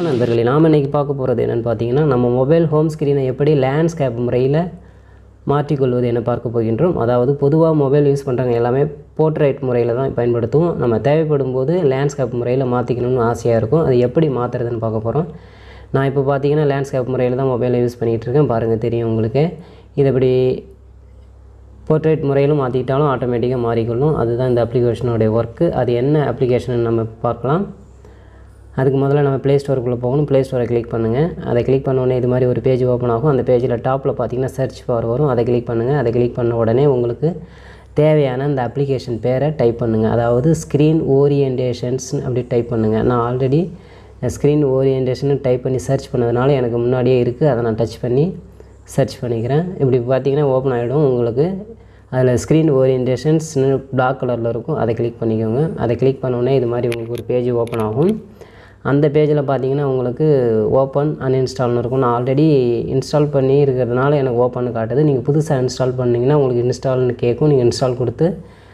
நண்பர்களே நாம் இன்றைக்கி பார்க்க போகிறது என்னென்னு பார்த்தீங்கன்னா நம்ம மொபைல் ஹோம் ஸ்க்ரீனை எப்படி லேண்ட்ஸ்கேப் முறையில் மாற்றிக்கொள்வது என பார்க்க போகின்றோம் அதாவது பொதுவாக மொபைல் யூஸ் பண்ணுறவங்க எல்லாமே போர்ட்ரைட் முறையில் தான் பயன்படுத்துவோம் நம்ம தேவைப்படும் போது லேண்ட்ஸ்கேப் முறையில் மாற்றிக்கணும்னு ஆசையாக இருக்கும் அது எப்படி மாற்றுறதுன்னு பார்க்க போகிறோம் நான் இப்போ பார்த்தீங்கன்னா லேண்ட்ஸ்கேப் முறையில் தான் மொபைலை யூஸ் பண்ணிகிட்டு இருக்கேன் பாருங்கள் தெரியும் உங்களுக்கு இது இப்படி போர்ட்ரேட் முறையிலும் மாற்றிக்கிட்டாலும் ஆட்டோமேட்டிக்காக மாறிக்கொள்ளும் அதுதான் இந்த அப்ளிகேஷனுடைய ஒர்க்கு அது என்ன அப்ளிகேஷன் நம்ம பார்க்கலாம் அதுக்கு முதல்ல நம்ம ப்ளே ஸ்டோருக்குள்ளே போகணும் ப்ளே ஸ்டோரை கிளிக் பண்ணுங்கள் அதை கிளிக் பண்ண உடனே இது மாதிரி ஒரு பேஜ் ஓப்பன் ஆகும் அந்த பேஜில் டாப்பில் பார்த்தீங்கன்னா சர்ச் பார் வரும் அதை கிளிக் பண்ணுங்கள் அதை கிளிக் பண்ண உடனே உங்களுக்கு தேவையான அந்த அப்ளிகேஷன் பேரை டைப் பண்ணுங்கள் அதாவது ஸ்க்ரீன் ஓரியன்டேஷன்ஸ் அப்படி டைப் பண்ணுங்கள் நான் ஆல்ரெடி ஸ்க்ரீன் ஓரியன்டேஷன் டைப் பண்ணி சர்ச் பண்ணதுனால எனக்கு முன்னாடியே இருக்குது அதை நான் டச் பண்ணி சர்ச் பண்ணிக்கிறேன் இப்படி பார்த்தீங்கன்னா ஓப்பன் ஆகிடும் உங்களுக்கு அதில் ஸ்க்ரீன் ஓரியன்டேஷன்ஸ்னு பிளாக் கலரில் இருக்கும் அதை கிளிக் பண்ணிக்கோங்க அதை கிளிக் பண்ணோடனே இது மாதிரி உங்களுக்கு ஒரு பேஜ் ஓப்பன் ஆகும் அந்த பேஜில் பார்த்தீங்கன்னா உங்களுக்கு ஓப்பன் அன்இன்ஸ்டால்னு இருக்கும் நான் ஆல்ரெடி இன்ஸ்டால் பண்ணி இருக்கிறதுனால எனக்கு ஓப்பன் காட்டுது நீங்கள் புதுசாக இன்ஸ்டால் பண்ணிங்கன்னா உங்களுக்கு இன்ஸ்டால்னு கேட்கும் நீங்கள் இன்ஸ்டால் கொடுத்து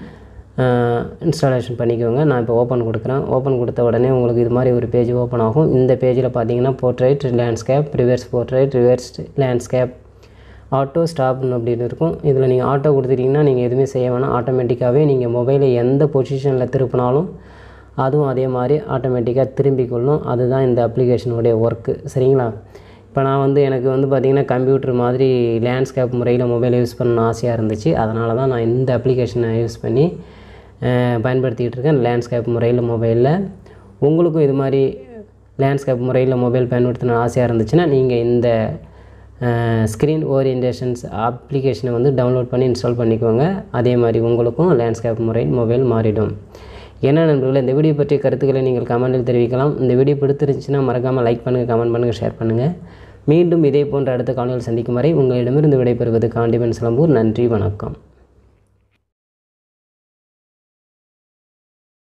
இன்ஸ்டாலேஷன் பண்ணிக்கோங்க நான் இப்போ ஓப்பன் கொடுக்குறேன் ஓப்பன் கொடுத்த உடனே உங்களுக்கு இது மாதிரி ஒரு பேஜ் ஓப்பன் ஆகும் இந்த பேஜில் பார்த்தீங்கன்னா portrait landscape reverse portrait reverse landscape auto ஸ்டாப்னு அப்படின்னு இருக்கும் இதில் நீங்கள் ஆட்டோ கொடுத்துட்டிங்கன்னா நீங்கள் எதுவுமே செய்ய வேணாம் ஆட்டோமேட்டிக்காகவே நீங்கள் மொபைலை எந்த பொசிஷனில் திருப்பினாலும் அதுவும் அதே மாதிரி ஆட்டோமேட்டிக்காக திரும்பிக் கொள்ளும் அதுதான் இந்த அப்ளிகேஷனுடைய ஒர்க்கு சரிங்களா இப்போ நான் வந்து எனக்கு வந்து பார்த்திங்கன்னா கம்ப்யூட்டர் மாதிரி லேண்ட்ஸ்கேப் முறையில் மொபைல் யூஸ் பண்ண ஆசையாக இருந்துச்சு அதனால தான் நான் இந்த அப்ளிகேஷனை யூஸ் பண்ணி பயன்படுத்திகிட்டு இருக்கேன் லேண்ட்ஸ்கேப் முறையில் மொபைலில் உங்களுக்கும் இது மாதிரி லேண்ட்ஸ்கேப் முறையில் மொபைல் பயன்படுத்தின ஆசையாக இருந்துச்சுன்னா நீங்கள் இந்த ஸ்க்ரீன் ஓரியன்டேஷன்ஸ் அப்ளிகேஷனை வந்து டவுன்லோட் பண்ணி இன்ஸ்டால் பண்ணிக்கோங்க அதே மாதிரி உங்களுக்கும் லேண்ட்ஸ்கேப் முறையில் மொபைல் மாறிடும் என்ன நண்பர்களே இந்த வீடியோ பற்றிய கருத்துக்களை நீங்கள் கமெண்டில் தெரிவிக்கலாம் இந்த வீடியோ பிடித்திருந்துச்சுன்னா மறக்காமல் லைக் பண்ணுங்கள் கமெண்ட் பண்ணுங்கள் ஷேர் பண்ணுங்கள் மீண்டும் இதே போன்ற அடுத்த காணொலியில் சந்திக்கும் வரை உங்களிடமிருந்து விடைபெறுவது காண்டிபன் சிலம்பூர் நன்றி வணக்கம்